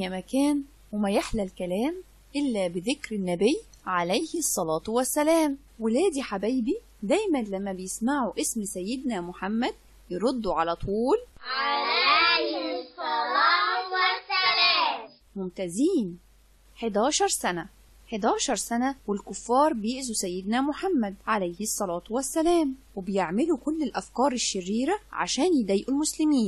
يا مكان وما يحلى الكلام إلا بذكر النبي عليه الصلاة والسلام ولادي حبايبي دايما لما بيسمعوا اسم سيدنا محمد يردوا على طول عليه الصلاة والسلام ممتازين 11 سنة 11 سنة والكفار بيأذوا سيدنا محمد عليه الصلاة والسلام وبيعملوا كل الأفكار الشريرة عشان يضايقوا المسلمين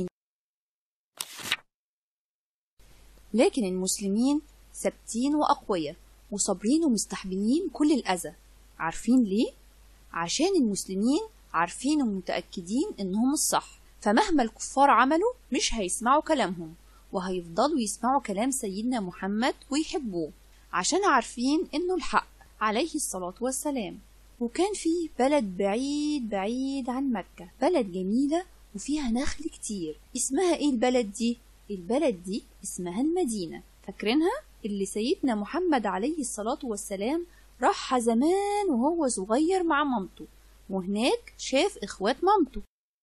لكن المسلمين ثابتين وأقوياء وصابرين ومستحملين كل الأذى عارفين ليه؟ عشان المسلمين عارفين ومتأكدين إنهم الصح فمهما الكفار عملوا مش هيسمعوا كلامهم وهيفضلوا يسمعوا كلام سيدنا محمد ويحبوه عشان عارفين إنه الحق عليه الصلاة والسلام وكان في بلد بعيد بعيد عن مكة بلد جميلة وفيها نخل كتير اسمها ايه البلد دي؟ البلد دي اسمها المدينة فاكرينها؟ اللي سيدنا محمد عليه الصلاة والسلام راحها زمان وهو صغير مع مامته وهناك شاف إخوات مامته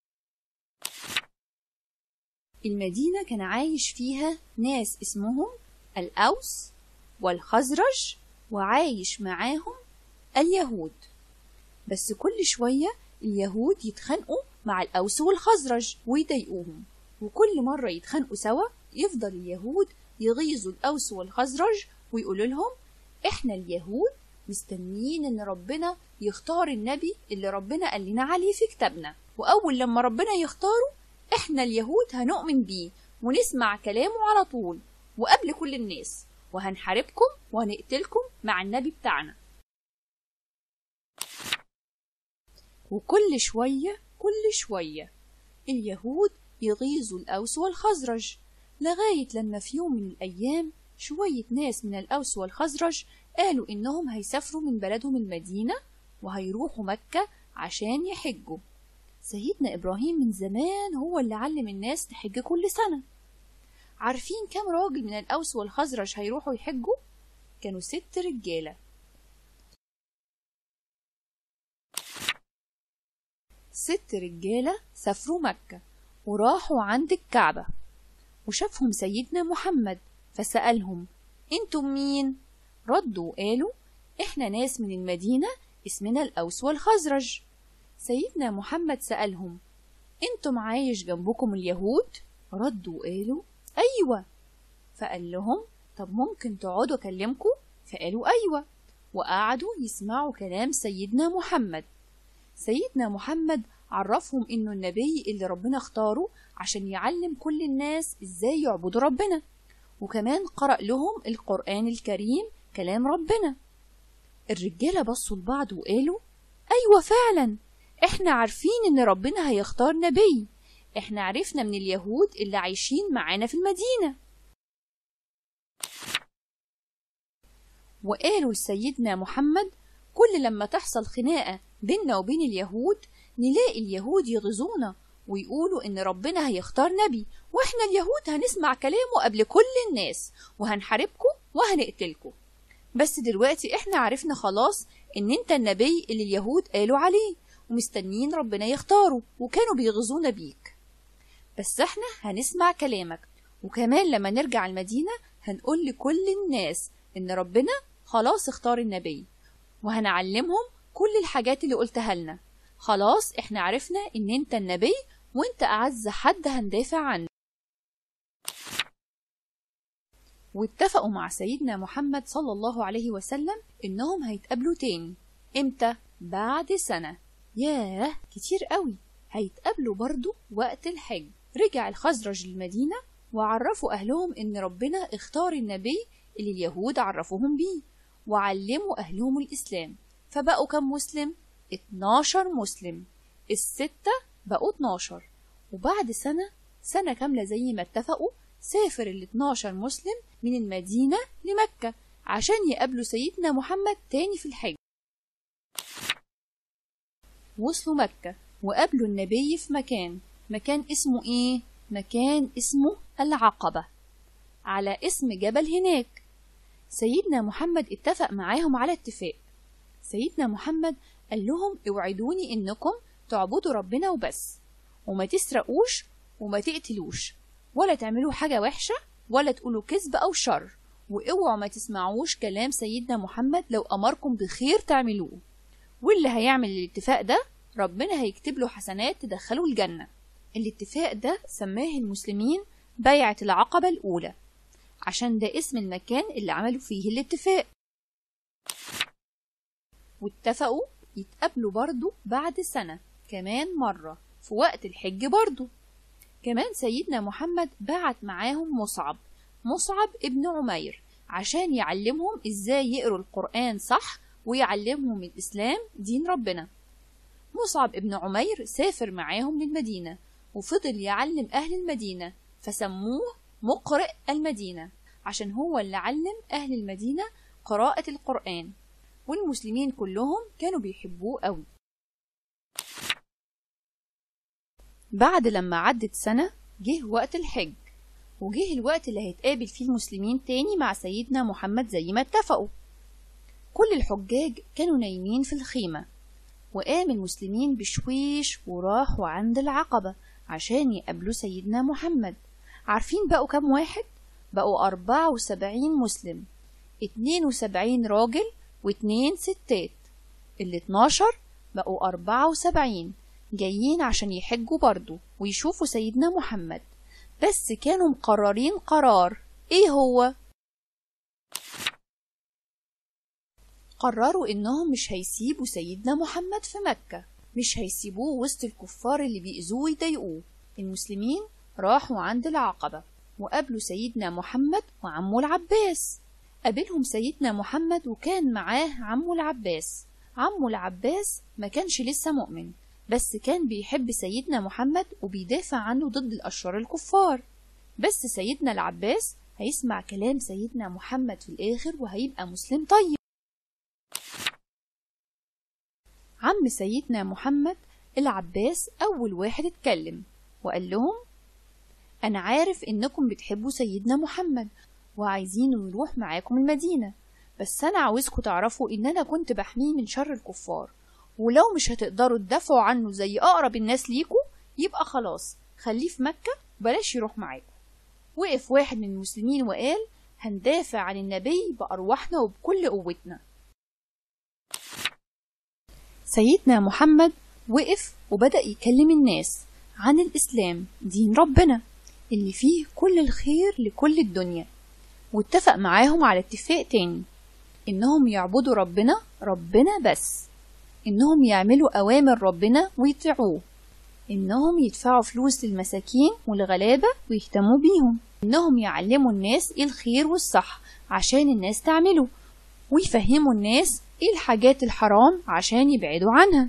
المدينة كان عايش فيها ناس اسمهم الأوس والخزرج وعايش معاهم اليهود بس كل شوية اليهود يتخانقوا مع الأوس والخزرج ويضايقوهم وكل مرة يتخانقوا سوا يفضل اليهود يغيظوا الأوس والخزرج ويقولوا لهم إحنا اليهود مستنيين إن ربنا يختار النبي اللي ربنا قال لنا عليه في كتابنا وأول لما ربنا يختاره إحنا اليهود هنؤمن بيه ونسمع كلامه على طول وقبل كل الناس وهنحاربكم وهنقتلكم مع النبي بتاعنا وكل شوية كل شوية اليهود يغيظوا الأوس والخزرج لغاية لما في يوم من الأيام شوية ناس من الأوس والخزرج قالوا إنهم هيسافروا من بلدهم المدينة وهيروحوا مكة عشان يحجوا سيدنا إبراهيم من زمان هو اللي علم الناس تحج كل سنة عارفين كم راجل من الأوس والخزرج هيروحوا يحجوا؟ كانوا ست رجالة ست رجالة سافروا مكة وراحوا عند الكعبة وشافهم سيدنا محمد فسألهم انتم مين؟ ردوا وقالوا احنا ناس من المدينة اسمنا الأوس والخزرج سيدنا محمد سألهم انتم عايش جنبكم اليهود؟ ردوا وقالوا أيوة فقال لهم طب ممكن تقعدوا أكلمكم؟ فقالوا أيوة وقعدوا يسمعوا كلام سيدنا محمد سيدنا محمد عرفهم إنه النبي اللي ربنا اختاره عشان يعلم كل الناس إزاي يعبدوا ربنا وكمان قرأ لهم القرآن الكريم كلام ربنا الرجالة بصوا لبعض وقالوا أيوة فعلا إحنا عارفين إن ربنا هيختار نبي إحنا عرفنا من اليهود اللي عايشين معانا في المدينة وقالوا لسيدنا محمد كل لما تحصل خناقة بيننا وبين اليهود نلاقي اليهود يغزونا ويقولوا إن ربنا هيختار نبي وإحنا اليهود هنسمع كلامه قبل كل الناس وهنحاربكم وهنقتلكم بس دلوقتي إحنا عرفنا خلاص إن أنت النبي اللي اليهود قالوا عليه ومستنيين ربنا يختاره وكانوا بيغزونا بيك بس إحنا هنسمع كلامك وكمان لما نرجع المدينة هنقول لكل الناس إن ربنا خلاص اختار النبي وهنعلمهم كل الحاجات اللي قلتها لنا خلاص احنا عرفنا ان انت النبي وانت اعز حد هندافع عنه واتفقوا مع سيدنا محمد صلى الله عليه وسلم انهم هيتقابلوا تاني امتى بعد سنة ياه كتير قوي هيتقابلوا برضو وقت الحج رجع الخزرج للمدينة وعرفوا أهلهم إن ربنا اختار النبي اللي اليهود عرفوهم بيه وعلموا أهلهم الإسلام فبقوا كم مسلم؟ 12 مسلم الستة بقوا 12 وبعد سنة سنة كاملة زي ما اتفقوا سافر ال 12 مسلم من المدينة لمكة عشان يقابلوا سيدنا محمد تاني في الحج وصلوا مكة وقابلوا النبي في مكان مكان اسمه ايه؟ مكان اسمه العقبة على اسم جبل هناك سيدنا محمد اتفق معاهم على اتفاق سيدنا محمد قال لهم اوعدوني انكم تعبدوا ربنا وبس وما تسرقوش وما تقتلوش ولا تعملوا حاجة وحشة ولا تقولوا كذب أو شر واوعوا ما تسمعوش كلام سيدنا محمد لو أمركم بخير تعملوه واللي هيعمل الاتفاق ده ربنا هيكتب له حسنات تدخله الجنة الاتفاق ده سماه المسلمين بيعة العقبة الأولى عشان ده اسم المكان اللي عملوا فيه الاتفاق واتفقوا يتقابلوا برضو بعد سنة كمان مرة في وقت الحج برضو كمان سيدنا محمد بعت معاهم مصعب مصعب ابن عمير عشان يعلمهم ازاي يقروا القرآن صح ويعلمهم الإسلام دين ربنا مصعب ابن عمير سافر معاهم للمدينة وفضل يعلم أهل المدينة فسموه مقرئ المدينة عشان هو اللي علم أهل المدينة قراءة القرآن والمسلمين كلهم كانوا بيحبوه قوي بعد لما عدت سنة جه وقت الحج وجه الوقت اللي هيتقابل فيه المسلمين تاني مع سيدنا محمد زي ما اتفقوا كل الحجاج كانوا نايمين في الخيمة وقام المسلمين بشويش وراحوا عند العقبة عشان يقابلوا سيدنا محمد عارفين بقوا كام واحد؟ بقوا أربعة وسبعين مسلم اتنين وسبعين راجل واتنين ستات الاتناشر بقوا أربعة وسبعين جايين عشان يحجوا برضو ويشوفوا سيدنا محمد بس كانوا مقررين قرار ايه هو؟ قرروا انهم مش هيسيبوا سيدنا محمد في مكة مش هيسيبوه وسط الكفار اللي بيأذوه ويضايقوه المسلمين راحوا عند العقبة وقابلوا سيدنا محمد وعمه العباس قابلهم سيدنا محمد وكان معاه عمه العباس عمه العباس ما كانش لسه مؤمن بس كان بيحب سيدنا محمد وبيدافع عنه ضد الأشرار الكفار بس سيدنا العباس هيسمع كلام سيدنا محمد في الآخر وهيبقى مسلم طيب عم سيدنا محمد العباس أول واحد اتكلم وقال لهم أنا عارف إنكم بتحبوا سيدنا محمد وعايزينه نروح معاكم المدينة بس أنا عاوزكم تعرفوا إن أنا كنت بحميه من شر الكفار ولو مش هتقدروا تدافعوا عنه زي أقرب الناس ليكوا يبقى خلاص خليه في مكة بلاش يروح معاكم وقف واحد من المسلمين وقال هندافع عن النبي بأرواحنا وبكل قوتنا سيدنا محمد وقف وبدأ يكلم الناس عن الإسلام دين ربنا اللي فيه كل الخير لكل الدنيا واتفق معاهم على اتفاق تاني إنهم يعبدوا ربنا ربنا بس إنهم يعملوا أوامر ربنا ويطيعوه إنهم يدفعوا فلوس للمساكين والغلابة ويهتموا بيهم إنهم يعلموا الناس إيه الخير والصح عشان الناس تعمله ويفهموا الناس إيه الحاجات الحرام عشان يبعدوا عنها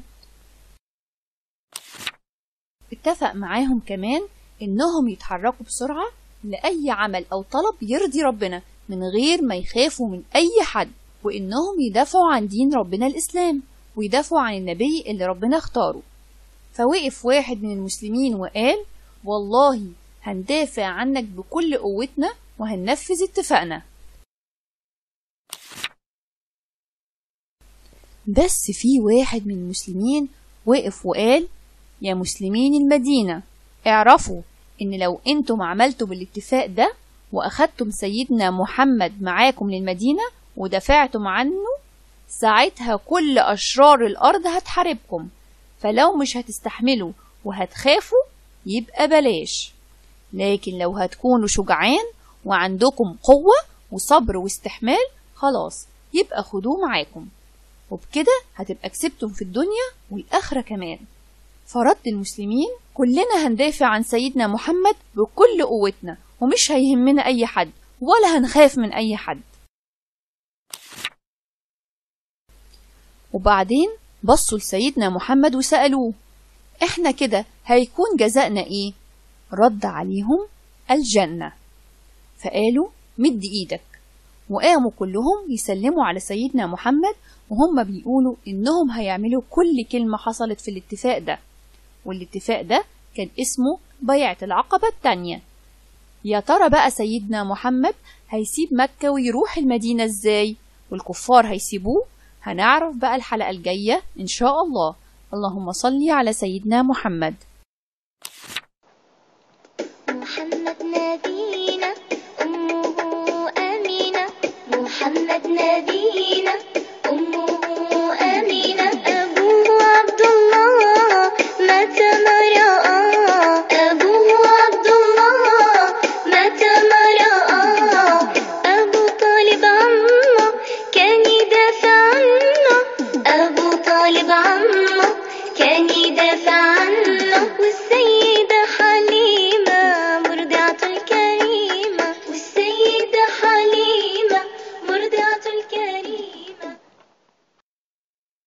اتفق معاهم كمان إنهم يتحركوا بسرعة لأي عمل أو طلب يرضي ربنا من غير ما يخافوا من أي حد وإنهم يدافعوا عن دين ربنا الإسلام ويدافعوا عن النبي اللي ربنا اختاره فوقف واحد من المسلمين وقال والله هندافع عنك بكل قوتنا وهننفذ اتفاقنا بس في واحد من المسلمين وقف وقال يا مسلمين المدينة اعرفوا ان لو انتم عملتوا بالاتفاق ده واخدتم سيدنا محمد معاكم للمدينة ودافعتم عنه ساعتها كل أشرار الأرض هتحاربكم فلو مش هتستحملوا وهتخافوا يبقى بلاش لكن لو هتكونوا شجعان وعندكم قوة وصبر واستحمال خلاص يبقى خدوه معاكم وبكده هتبقى كسبتم في الدنيا والآخرة كمان فرد المسلمين كلنا هندافع عن سيدنا محمد بكل قوتنا ومش هيهمنا أي حد ولا هنخاف من أي حد وبعدين بصوا لسيدنا محمد وسألوه احنا كده هيكون جزاءنا ايه رد عليهم الجنة فقالوا مد ايدك وقاموا كلهم يسلموا على سيدنا محمد وهم بيقولوا انهم هيعملوا كل كلمة حصلت في الاتفاق ده والاتفاق ده كان اسمه بيعة العقبة التانية يا ترى بقى سيدنا محمد هيسيب مكة ويروح المدينة ازاي والكفار هيسيبوه هنعرف بقى الحلقة الجاية إن شاء الله اللهم صل على سيدنا محمد محمد نبينا هذه